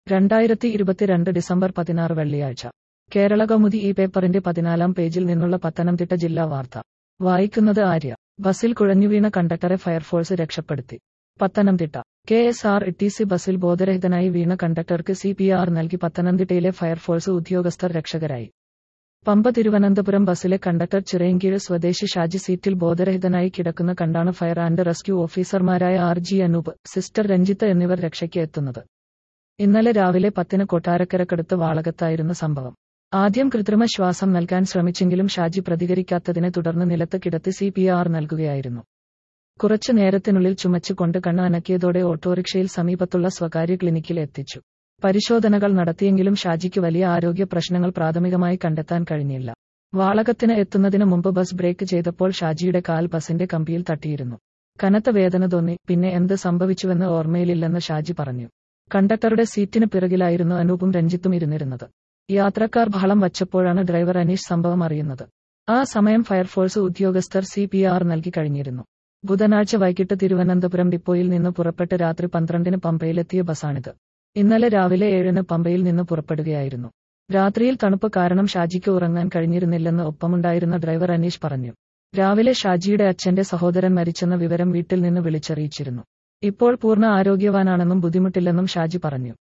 രണ്ടായിരത്തി ഇരുപത്തിരണ്ട് ഡിസംബർ പതിനാറ് വെള്ളിയാഴ്ച കേരള കൗമുദി ഈ പേപ്പറിന്റെ പതിനാലാം പേജിൽ നിന്നുള്ള പത്തനംതിട്ട ജില്ലാ വാർത്ത വായിക്കുന്നത് ആര്യ ബസിൽ കുഴഞ്ഞുവീണ കണ്ടക്ടറെ ഫയർഫോഴ്സ് രക്ഷപ്പെടുത്തി Pathanamthitta K S R T C ബസിൽ ബോധരഹിതനായി വീണ കണ്ടക്ടർക്ക് സി പി ആർ നൽകി പത്തനംതിട്ടയിലെ ഫയർഫോഴ്സ് ഉദ്യോഗസ്ഥർ രക്ഷകരായി പമ്പ തിരുവനന്തപുരം ബസിലെ കണ്ടക്ടർ ചിറയൻകീഴ് സ്വദേശി ഷാജി സീറ്റിൽ ബോധരഹിതനായി കിടക്കുന്ന കണ്ടാണ് ഫയർ ആൻഡ് റെസ്ക്യൂ ഓഫീസർമാരായ R G Anoop sister Ranjith എന്നിവർ രക്ഷയ്ക്ക് എത്തുന്നത് ഇന്നലെ രാവിലെ പത്തിന് കൊട്ടാരക്കരക്കടുത്ത് വാളകത്തായിരുന്നു സംഭവം ആദ്യം കൃത്രിമ ശ്വാസം നൽകാൻ ശ്രമിച്ചെങ്കിലും ഷാജി പ്രതികരിക്കാത്തതിനെ തുടർന്ന് നിലത്ത് കിടത്തി സി പി ആർ നൽകുകയായിരുന്നു കുറച്ചു നേരത്തിനുള്ളിൽ ചുമച്ചുകൊണ്ട് കണ്ണ് അനക്കിയതോടെ ഓട്ടോറിക്ഷയിൽ സമീപത്തുള്ള സ്വകാര്യ ക്ലിനിക്കിൽ എത്തിച്ചു പരിശോധനകൾ നടത്തിയെങ്കിലും ഷാജിക്ക് വലിയ ആരോഗ്യ പ്രശ്നങ്ങൾ പ്രാഥമികമായി കണ്ടെത്താൻ കഴിഞ്ഞില്ല വാളകത്തിന് എത്തുന്നതിന് മുമ്പ് ബസ് ബ്രേക്ക് ചെയ്തപ്പോൾ ഷാജിയുടെ കാൽ ബസിന്റെ കമ്പിയിൽ തട്ടിയിരുന്നു കനത്ത വേദന തോന്നി പിന്നെ എന്ത് സംഭവിച്ചുവെന്ന് ഓർമ്മയിലില്ലെന്ന് ഷാജി പറഞ്ഞു കണ്ടക്ടറുടെ സീറ്റിന് പിറകിലായിരുന്നു അനൂപും രഞ്ജിത്തും ഇരുന്നിരുന്നത് യാത്രക്കാർ ബഹളം വച്ചപ്പോഴാണ് ഡ്രൈവർ അനീഷ് സംഭവം അറിയുന്നത് ആ സമയം ഫയർഫോഴ്സ് ഉദ്യോഗസ്ഥർ സി പി ആർ നൽകി കഴിഞ്ഞിരുന്നു ബുധനാഴ്ച വൈകിട്ട് തിരുവനന്തപുരം ഡിപ്പോയിൽ നിന്ന് പുറപ്പെട്ട് രാത്രി പന്ത്രണ്ടിന് പമ്പയിലെത്തിയ ബസാണിത് ഇന്നലെ രാവിലെ ഏഴിന് പമ്പയിൽ നിന്ന് പുറപ്പെടുകയായിരുന്നു രാത്രിയിൽ തണുപ്പ് കാരണം ഷാജിക്ക് ഉറങ്ങാൻ കഴിഞ്ഞിരുന്നില്ലെന്ന് ഒപ്പമുണ്ടായിരുന്ന ഡ്രൈവർ അനീഷ് പറഞ്ഞു രാവിലെ ഷാജിയുടെ അച്ഛന്റെ സഹോദരൻ മരിച്ചെന്ന വിവരം വീട്ടിൽ നിന്ന് വിളിച്ചറിയിച്ചിരുന്നു ഇപ്പോൾ പൂർണ്ണ ആരോഗ്യവാനാണെന്നും ബുദ്ധിമുട്ടില്ലെന്നും ഷാജി പറഞ്ഞു